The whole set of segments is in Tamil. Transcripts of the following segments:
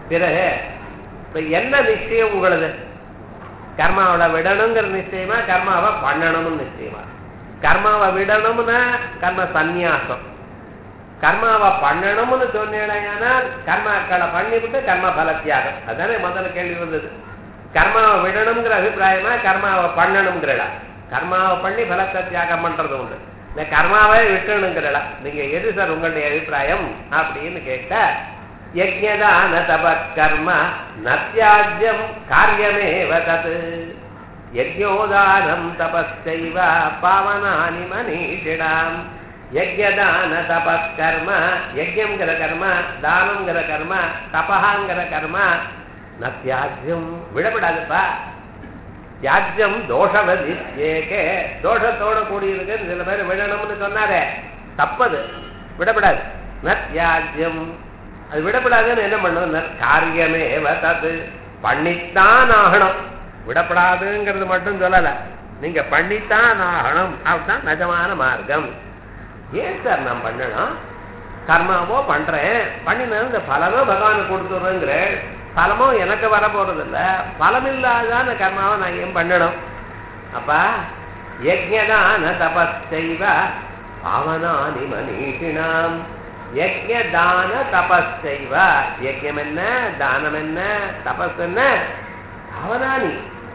பிறகு இப்ப என்ன நிச்சயம் உங்களது கர்மாவோட விடணுங்கிற நிச்சயமா கர்மாவை பண்ணணும்னு நிச்சயமா கர்மாவை விடணும்னா கர்ம சந்நியாசம் கர்மாவை பண்ணணும்னு சொன்னேனால் கர்மாக்களை பண்ணிவிட்டு கர்ம பல தியாகம் அதானே முதல்ல கேள்வி வந்தது கர்மாவை விடணுங்கிற அபிப்பிராயமா கர்மாவை பண்ணணுங்கிறடா கர்மாவை பண்ணி பலத்தை தியாகம் பண்றது உண்டு இந்த கர்மாவை விட்டணுங்கிறடா நீங்க எது சார் உங்களுடைய அபிப்பிராயம் அப்படின்னு கேட்ட யஜ்யதான தப கர்ம நத்தியாஜ்யம் காரியமேவ தத் யஜ்யோதானம் தபஸ்சைவ பாவனானி மனிஷிடாம் யஜ்யதான தப கர்ம யஜ்யங்கிற கர்ம தானங்கிற கர்ம தபஹாங்கிற கர்ம நத்தியாஜ்யம் விடப்படாதுப்பா தியாஜ்யம் தோஷவதி ஏகே தோஷத்தோட கூடியிருக்கு சில பேர் விடணும்னு சொன்னாரே தப்பது விடப்படாது நத்தியாஜ்யம் அது விடப்படாதுன்னு என்ன பண்ணணும் காரியமே தது பண்ணித்தான் ஆகணும் விடப்படாதுங்கிறது மட்டும் சொல்லல நீங்க பண்ணித்தான் ஆகணும் அப்படிதான் நிஜமான மார்க்கம் ஏன் சார் நான் பண்ணணும் கர்மாவோ பண்றேன் பண்ணினா இந்த பலனோ பகவானுக்கு கொடுத்துடுறேங்கிறேன் பலமோ எனக்கு வர போறது இல்ல பலம் இல்லாத அந்த கர்மாவை நான் ஏன் பண்ணணும் அப்பா யஜ்யதான தபஸ்சைவ பாவனானி மனிஷினாம் யஜ்யதான தபஸ்சைவ யஜ்யம் என்ன தானம் என்ன தபஸ் என்ன பாவனானி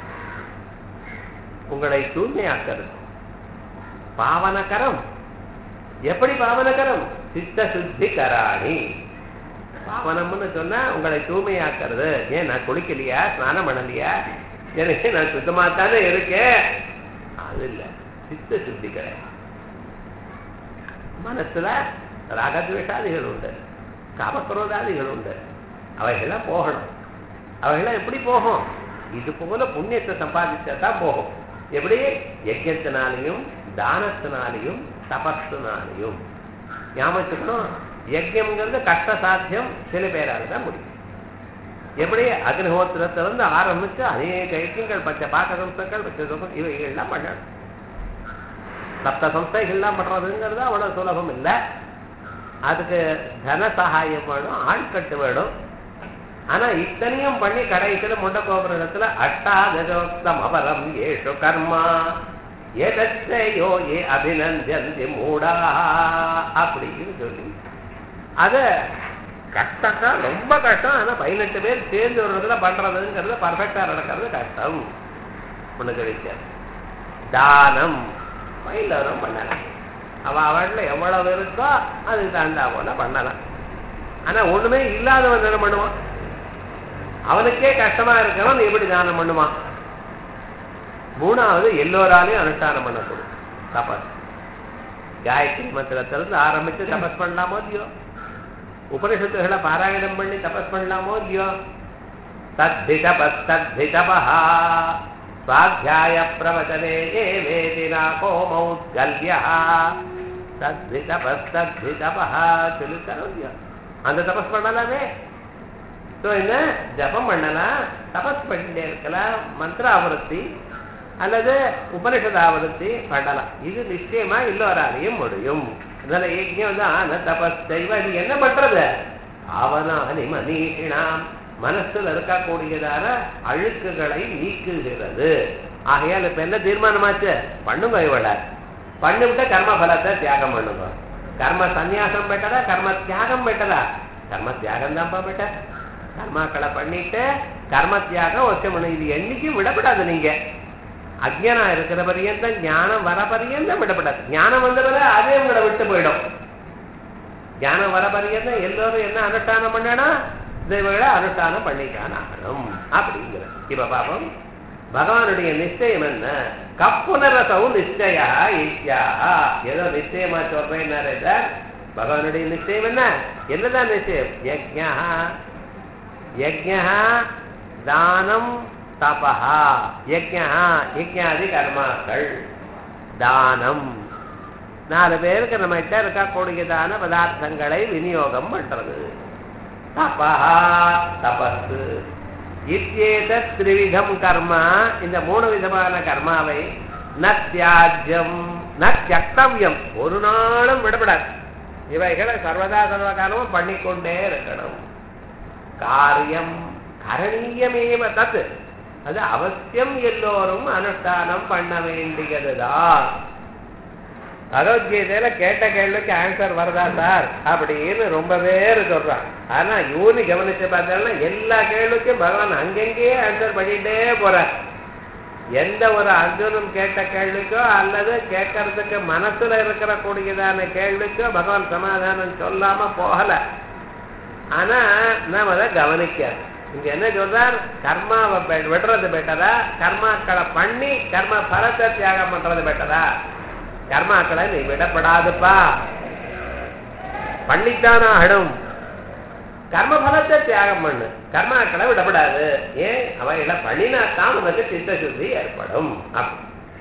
உங்களை தூய்மையாக்கிறது பாவனகரம் எப்படி பாவனகரம் சித்த சுத்தி கராணி பாவனம்னு சொன்னா உங்களை தூய்மையாக்குறது ஏன் நான் குளிக்கலையா ஸ்நானம் பண்ணலையா எனக்கு நான் சுத்தமா தானே இருக்கேன் அது இல்ல சித்த சுத்தி கிடையாது மனசுல ராகத்வேஷாதிகள் உண்டு காமக்ரோதாதிகள் உண்டு அவைகள்லாம் போகணும் அவைகள்லாம் எப்படி போகும் இது போல புண்ணியத்தை சம்பாதிச்சா தான் போகும் எப்படி யஜ்யத்தினாலையும் தானத்தினாலையும் தபஸ்னாலையும் ஞாபகத்துக்கணும் யஜ்யம்ங்கிறது கஷ்ட சாத்தியம் சில பேரால தான் முடியும் எப்படி அக்னிஹோத்திரத்திலிருந்து ஆரம்பிச்சு அநேக யஜ்யங்கள் பச்சை பாக்க சம்ஸ்தங்கள் பச்சை சம்ஸ்தம் இவைகள்லாம் பண்ணணும் சப்த சம்ஸ்தைகள்லாம் பண்றதுங்கிறது அவ்வளவு சுலபம் இல்லை அதுக்கு தன சகாயம் வேணும் ஆட்கட்டு வேணும் ஆனா இத்தனையும் பண்ணி கடைசியில முண்டகோபுரத்துல அட்டாதோக்தம் அபரம் ஏஷு கர்மா ஏதோ ஏ அபிநந்தந்தி மூடா அப்படின்னு சொல்லி அத கஷ்டக்கா ரொம்ப கஷ்டம் ஆனா பதினெட்டு பேர் சேர்ந்து ஒரு இடத்துல பண்றதுங்கிறது பர்ஃபெக்டா நடக்கிறது கஷ்டம் ஒண்ணு கிடைக்காது தானம் எல்லாரும் பண்ணலாம் அவ அவள்ல எவ்வளவு இருக்கோ அதுக்கு தகுந்தா போல பண்ணலாம் ஆனா ஒண்ணுமே இல்லாதவன் என்ன பண்ணுவான் அவனுக்கே கஷ்டமா இருக்கிறவன் எப்படி தானம் பண்ணுவான் மூணாவது எல்லோராலையும் அனுஷ்டானம் பண்ணக்கூடும் தபஸ் காயத்ரி மந்திரத்திலிருந்து ஆரம்பிச்சு தபஸ் பண்ணலாமோ இல்லையோ உபனிஷத்துகளை பாராயணம் பண்ணி தபஸ் பண்ணலாமோ இல்லையோ தத்தி தபஸ் தத்தி தபஹா சுவாத்தியாய பிரவச்சனே ஏ வேதினா கோமௌத்கல்யா தத்தி தபஸ் தத்தி தபஹா சொல்லித்தரோம் இல்லையோ அந்த தபஸ் பண்ணலாமே ஸோ என்ன ஜபம் பண்ணலாம் தபஸ் பண்ணிட்டே இருக்கலாம் மந்திர ஆவருத்தி அல்லது உபனிஷத் ஆவருத்தி பண்ணலாம் இது நிச்சயமா எல்லோராலையும் முடியும் அதனால யஜ்யம் தான் தபஸ் செய்வ இது என்ன பண்றது அவனானி மனிஷினாம் மனசுல இருக்கக்கூடியதான அழுக்குகளை நீக்குகிறது ஆகையால் இப்ப என்ன தீர்மானமாச்சு பண்ணுங்க இவள பண்ணிவிட்ட கர்ம பலத்தை தியாகம் பண்ணுங்க கர்ம சந்நியாசம் பெட்டதா கர்ம தியாகம் பெட்டதா கர்ம தியாகம் தான்ப்பா பெட்டர் கர்மாக்களை பண்ணிட்டு கர்ம தியாகம் வச்ச இது என்னைக்கும் விடப்படாது நீங்க அஜ்ஞானம் இருக்கிற பரியந்தம் ஞானம் வர பரியந்தம் விடப்படாது ஞானம் வந்தவரை அதே உங்களை விட்டு போயிடும் ஞானம் வர பரியந்தம் எல்லோரும் என்ன அனுஷ்டானம் பண்ணணும் இதை விட அனுஷ்டானம் பண்ணிக்கான ஆகணும் அப்படிங்கிற இப்ப பாப்போம் பகவானுடைய நிச்சயம் என்ன கப்புனரசவு நிச்சயா இத்யா ஏதோ நிச்சயமா சொல்றேன் பகவானுடைய நிச்சயம் என்ன என்னதான் நிச்சயம் யஜ்யா யஜ்யா தானம் தபஹா யஜ்யா யஜ்யாதி கர்மாக்கள் தானம் நாலு பேருக்கு நம்ம கிட்ட இருக்கக்கூடியதான பதார்த்தங்களை விநியோகம் பண்றது தபஹா தபஸ் இத்தேத திரிவிதம் கர்மா இந்த மூணு விதமான கர்மாவை ந தியாஜ்யம் ந தியக்தவியம் ஒரு நாளும் விடப்படாது இவைகளை சர்வதா சர்வகாலமும் பண்ணிக்கொண்டே இருக்கணும் காரியம் கரணீயமேவ தத் அது அவசியம் எல்லோரும் அனுஷ்டானம் பண்ண வேண்டியதுதான் பகவத்கீதையில கேட்ட கேள்விக்கு ஆன்சர் வருதா சார் அப்படின்னு ரொம்ப பேர் சொல்றாங்க ஆனா யூனி கவனிச்சு பார்த்தோம்னா எல்லா கேள்விக்கும் பகவான் அங்கங்கேயே ஆன்சர் பண்ணிட்டே போறார் எந்த ஒரு அர்ஜுனன் கேட்ட கேள்விக்கோ அல்லது கேட்கறதுக்கு மனசுல இருக்கிற கூடியதான கேள்விக்கோ பகவான் சமாதானம் சொல்லாம போகல ஆனா நாம அதை கவனிக்காது இங்க என்ன சொல்றார் கர்மாவை பெ- விடுறது பெட்டரா கர்மாக்களை பண்ணி கர்ம பலத்தை தியாகம் பண்றது பெட்டரா கர்மாக்களை நீ விடப்படாதுப்பா பண்ணித்தானா ஆடும் கர்ம பலத்தை தியாகம் பண்ணு கர்மாக்களை விடப்படாது ஏன் அவைகளை பண்ணினாத்தான் உனக்கு சித்த சுத்தி ஏற்படும் அப்படி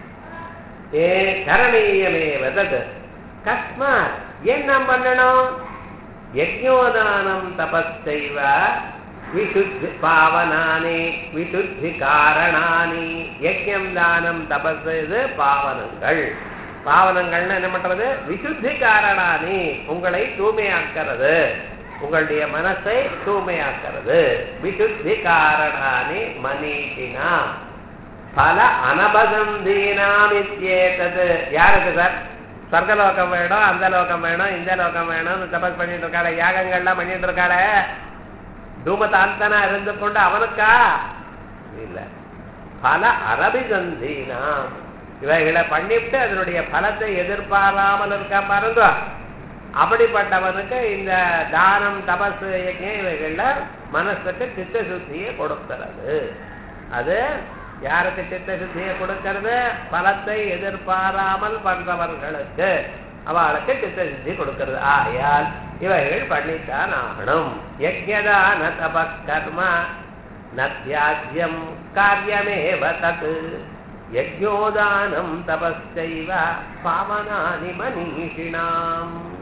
ஏ கரணீயமே வதது கஸ்மாத் ஏன் நாம் பண்ணணும் யஜ்ஞோதானம் தபஸ்தைவ விசுத்தி பாவனானி விசுத்தி காரணானி யஜ்ஞம் தானம் தபஸ் இது பாவனங்கள் பாவனங்கள்னு என்ன பண்றது விசுத்தி காரணானி உங்களை தூய்மையாக்கிறது உங்களுடைய மனசை தூய்மையாக்கிறது விசுத்தி காரணானி மனீஷினா பல அனபசந்தீனாம் இத்தியேதது யாருக்கு சார் சொர்க்கலோகம் வேணும் அந்த லோகம் வேணும் இந்த லோகம் வேணும்னு தபஸ் பண்ணிட்டு இருக்காரு யாகங்கள்லாம் பண்ணிட்டு இருக்காரு தூமதாந்தனா இருந்து கொண்டு அவனுக்கா இல்ல பல அரபிகந்தீனாம் இவைகளை பண்ணிவிட்டு அதனுடைய பலத்தை எதிர்பாராமல் இருக்கா பாருங்க அப்படிப்பட்டவனுக்கு இந்த தானம் தபசு யஜ்ஞம் இவைகள்ல மனசுக்கு சித்த சுத்தியை கொடுக்கிறது அது யாருக்கு சித்த சுத்தியை கொடுக்கிறது பலத்தை எதிர்பாராமல் பண்றவர்களுக்கு அவளுக்கு சித்த சுத்தி கொடுக்கிறது ஆகையால் இவைகள் பண்ணித்தான் ஆகணும் யஜ்யதான தப கர்ம நத்தியாஜ்யம் காரியமேவ தத் யஜ்யோதானம் தபஸ்சைவ பாவனானி மனீஷிணாம்